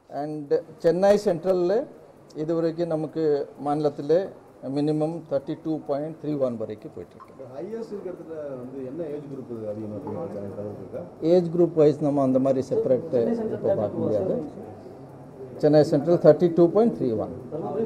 And Chennai சென்ட்ரலில் இது வரைக்கும் நமக்கு மாநிலத்தில் minimum thirty two point three one வரைக்கும் போயிட்டுருக்கு ஹையஸ்ட் இருக்கிறதுல வந்து என்ன ஏஜ் குரூப் அதிகமாக இருக்கு தகவல் இருக்கா ஏஜ் குரூப் வைஸ் நம்ம அந்த மாதிரி செப்பரேட் இப்போ பார்க்க முடியாது Chennai central thirty two point three one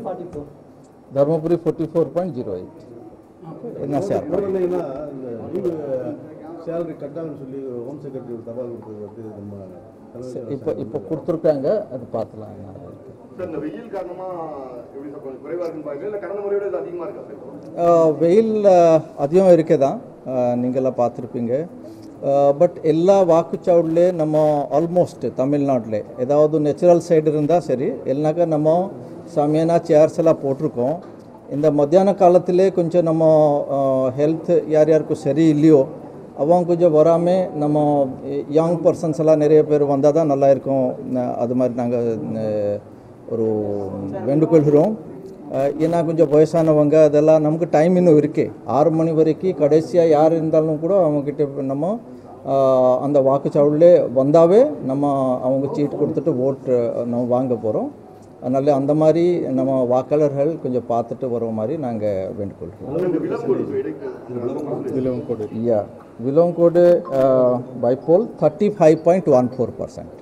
Dharmapuri forty four point zero eight என்ன சார் இல்லைன்னா இந்த லீவு சேலரி கட்டாங்கன்னு சொல்லி ஹோம் செக்ரட்டரி ஒரு தபால் கொடுத்தது வந்து நம்ம தலைவர் இப்போ இப்போ கொடுத்துருக்காங்க அது பார்த்துலாம் என்ன இருக்கு. சார் இந்த வெயில் காரணமா எப்படி சார் கொஞ்சம் குறைவா இருக்குன்னு பாருங்க இல்ல கடந்த முறையோட இது அதிகமா இருக்கா சார் ஆஹ் வெயில் ஆஹ், அதிகம் இருக்கே தான் நீங்களாம் பார்த்துருப்பீங்க பட் எல்லா வாக்குச்சாவடிலே நம்ம ஆல்மோஸ்ட் தமிழ்நாட்டில் ஏதாவது நேச்சுரல் சைடு இருந்தால் சரி இல்லைனாக்கா நம்ம சாமியானா சேர்ஸ் எல்லாம் போட்டிருக்கோம் இந்த மத்தியான காலத்திலே கொஞ்சம் நம்ம ஹெல்த் யார் யாருக்கும் சரி இல்லையோ அவங்க கொஞ்சம் வராமல் நம்ம யங் பர்சன்ஸ் எல்லாம் நிறைய பேர் வந்தால் தான் நல்லா இருக்கும் ந- அது மாதிரி நாங்கள் ஒரு வேண்டுகொள்கிறோம் அஹ் ஏன்னா கொஞ்சம் வயசானவங்க அதெல்லாம் நமக்கு டைம் இன்னும் இருக்கு ஆறு மணி வரைக்கும் கடைசியாக யார் இருந்தாலும் கூட அவங்கக்கிட்ட நம்ம அஹ், அந்த வாக்குச்சாவடியிலே வந்தாவே நம்ம அவங்க சீட் கொடுத்துட்டு ஓட்டு நம்ம வாங்க போகிறோம் அதனால் அந்த மாதிரி நம்ம வாக்காளர்கள் கொஞ்சம் பார்த்துட்டு வர மாதிரி நாங்கள் வேண்டுகொள்கிறோம் இந்த விலங்கோடு இடைக்கு விலவங்கோடு யா விலோங்கோடு பைப்போல் thirty five point one four percent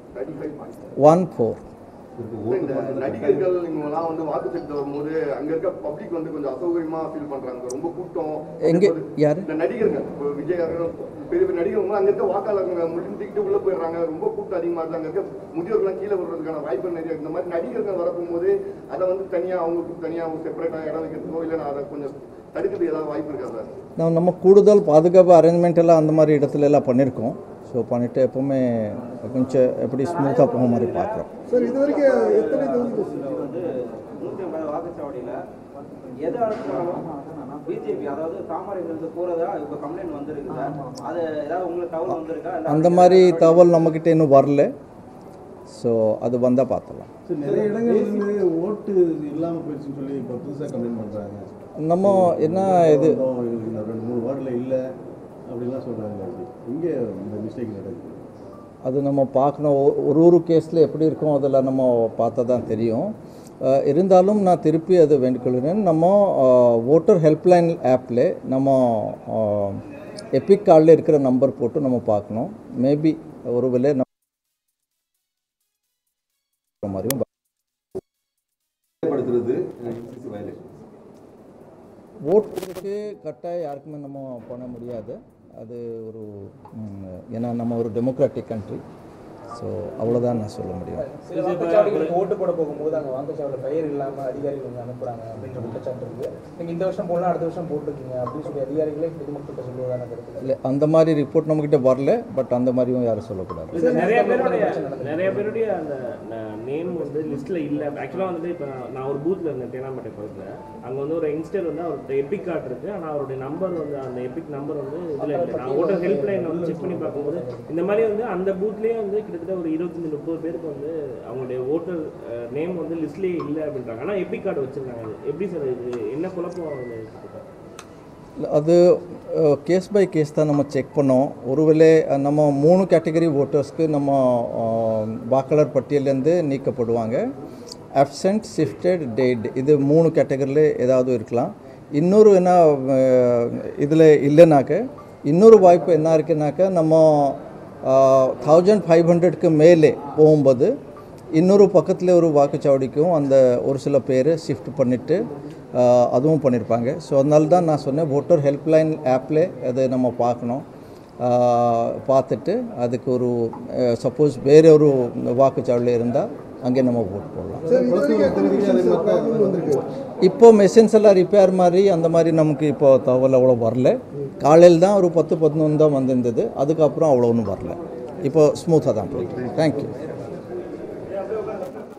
one four இந்த நடிகர்கள் இவங்கெல்லாம் வந்து வாக்கு செலுத்த வரும்போது அங்க இருக்க பப்ளிக் வந்து கொஞ்சம் அசௌகரியமா ஃபீல் பண்றாங்க ரொம்ப கூட்டம் எங்கே யார் இந்த நடிகர்கள் இப்போ விஜய் அவர்கள் பெரிய பெரிய நடிகர்கள் அங்க இருக்க வாக்காளர்கள் முடிஞ்சுக்கிட்டு உள்ள போயிடுறாங்க ரொம்ப கூட்டம் அதிகமா இருக்கு அங்க இருக்க முதியோர்கள்லாம் கீழே விடுறதுக்கான வாய்ப்பு நிறைய இருக்கு. இந்த மாதிரி நடிகர்கள் வரப்போகும்போது அதை வந்து தனியா அவங்களுக்கு தனியா செப்பரேட்டா இடம் வைக்கிறதுக்கோ இல்லை அதை கொஞ்சம் தடுக்கிறதுக்கு ஏதாவது வாய்ப்பு இருக்கா சார் நம்ம நம்ம கூடுதல் பாதுகாப்பு அரேஞ்ச்மெண்ட் எல்லாம் அந்த மாதிரி இடத்துல எல்லாம் பண்ணியிருக்கோம் ஸோ பண்ணிவிட்டு எப்போவுமே கொஞ்சம் எப்படி ஸ்மூத்தாக போக மாதிரி பார்க்குறோம் சார் இது வரைக்கும் எத்தனை தொகுதி வந்து நூற்றி ஐம்பது வாக்குச்சாவடியில் எது அழுத்தாலும் பிஜேபி அதாவது தாமரைங்கிறது போகிறதா இப்போ கம்ப்ளைண்ட் வந்திருக்கு சார் அது ஏதாவது உங்களுக்கு தகவல் வந்திருக்கா இல்லை அந்த மாதிரி தகவல் நம்மக்கிட்ட இன்னும் வரல ஸோ அது வந்தால் பார்த்துலாம் சார் நிறைய இடங்கள்ல இருந்து ஓட்டு இல்லாமல் போயிடுச்சுன்னு சொல்லி இப்போ புதுசாக கம்ப்ளைண்ட் பண்ணுறாங்க நம்ம என்ன இது ரெண்டு மூணு வார்டில் இல்லை அப்படிலாம் சொல்கிறாங்க இங்கே இந்த மிஸ்டேக் நடக்குது அது நம்ம பார்க்கணும் ஒ- ஒரு ஒரு கேஸில் எப்படி இருக்கும் அதில் நம்ம பார்த்தா தான் தெரியும் அஹ், இருந்தாலும் நான் திருப்பி அது வேண்டிக்கொள்கிறேன் நம்ம ஓட்டர் ஹெல்ப்லைன் ஆப்பில் நம்ம எபிக் கார்டில் இருக்கிற நம்பர் போட்டு நம்ம பார்க்கணும் மேபி ஒருவேளை நம்ம மாதிரியும் படுத்துறது ஓட்டுக்கு கட்டாயம் யாருக்குமே நம்ம பண்ண முடியாது அது ஒரு ம், ஏன்னா நம்ம ஒரு டெமோக்ராட்டிக் கண்ட்ரி ஸோ அவ்வளோதான் நான் சொல்ல முடியும் சில வாக்குச்சாவடிகளுக்கு ஓட்டு போட போகும்போது அங்கே வாக்குச்சாவடியில் பெயர் இல்லாமல் அதிகாரிகள் வந்து அனுப்புறாங்க அப்படின்ற குற்றச்சாட்டு இருக்கு நீங்கள் இந்த வருஷம் போடலாம் அடுத்த வருஷம் போட்டிருக்கீங்க அப்படின்னு சொல்லி அதிகாரிகளே பொதுமக்கள்கிட்ட சொல்லுவதான கருத்து இல்லை அந்த மாதிரி ரிப்போர்ட் நம்மக்கிட்ட வரல பட் அந்த மாதிரியும் யாரும் சொல்லக்கூடாது இது நிறைய பேருடைய நிறைய பேருடைய அந்த நேம் வந்து லிஸ்ட்டில் இல்லை ஆக்சுவலாக வந்துட்டு இப்போ நான் நான் ஒரு பூத்தில் இருந்தேன் தேனாம்பேட்டை பக்கத்தில் அங்கே வந்து ஒரு யங்ஸ்டர் வந்து அவர்கிட்ட எபிக் கார்டு இருக்குது ஆனால் அவருடைய நம்பர் வந்து அந்த எபிக் நம்பர் வந்து இதில் இல்லை நான் ஓட்டர் ஹெல்ப்லைன் வந்து செக் பண்ணி பார்க்கும்போது இந்த மாதிரி வந்து அந்த பூத்லேயே வந்து கிட்டத்தட்ட ஒரு இருபத்தஞ்சி முப்பது பேருக்கு வந்து அவங்களுடைய ஓட்டர் நேம் வந்து லிஸ்ட்லேயே இல்லை அப்படின்றாங்க ஆனால் எபிக் கார்டு வச்சுருக்காங்க அது எப்படி சார் இது என்ன குழப்பம் அது இல்ல, அது கேஸ் பை கேஸ் தான் நம்ம செக் பண்ணோம் ஒருவேளை அஹ், நம்ம மூணு கேட்டகரி ஓட்டர்ஸ்க்கு நம்ம அஹ், வாக்காளர் பட்டியலேருந்து நீக்கப்படுவாங்க அப்சென்ட் ஷிஃப்டட் டேட் இது மூணு கேட்டகரியில் ஏதாவது இருக்கலாம் இன்னொரு என்ன இதில் இல்லைனாக்க இன்னொரு வாய்ப்பு என்ன இருக்குனாக்கா நம்ம தௌசண்ட் ஃபைவ் ஹண்ட்ரட்க்கு மேலே போகும்போது இன்னொரு பக்கத்தில் ஒரு வாக்குச்சாவடிக்கும் அந்த ஒரு சில பேர் ஷிஃப்ட் பண்ணிவிட்டு அதுவும் பண்ணியிருப்பாங்க ஸோ அதனால தான் நான் சொன்னேன் ஓட்டர் ஹெல்ப்லைன் ஆப்பில் அதை நம்ம பார்க்கணும் ஆஹ், பார்த்துட்டு அதுக்கு ஒரு சப்போஸ் வேறு ஒரு வாக்குச்சாவடியில் இருந்தால் அங்கே நம்ம ஓட் போடலாம் இப்போ மெஷின்ஸ் எல்லாம் ரிப்பேர் மாதிரி அந்த மாதிரி நமக்கு இப்போ தகவல் அவ்வளோ வரல காலையில் தான் ஒரு பத்து பதினொன்று தான் வந்திருந்தது அதுக்கப்புறம் அவ்வளோ ஒன்றும் வரல இப்போ ஸ்மூத்தாக தான் போயிட்டு தேங்க்யூ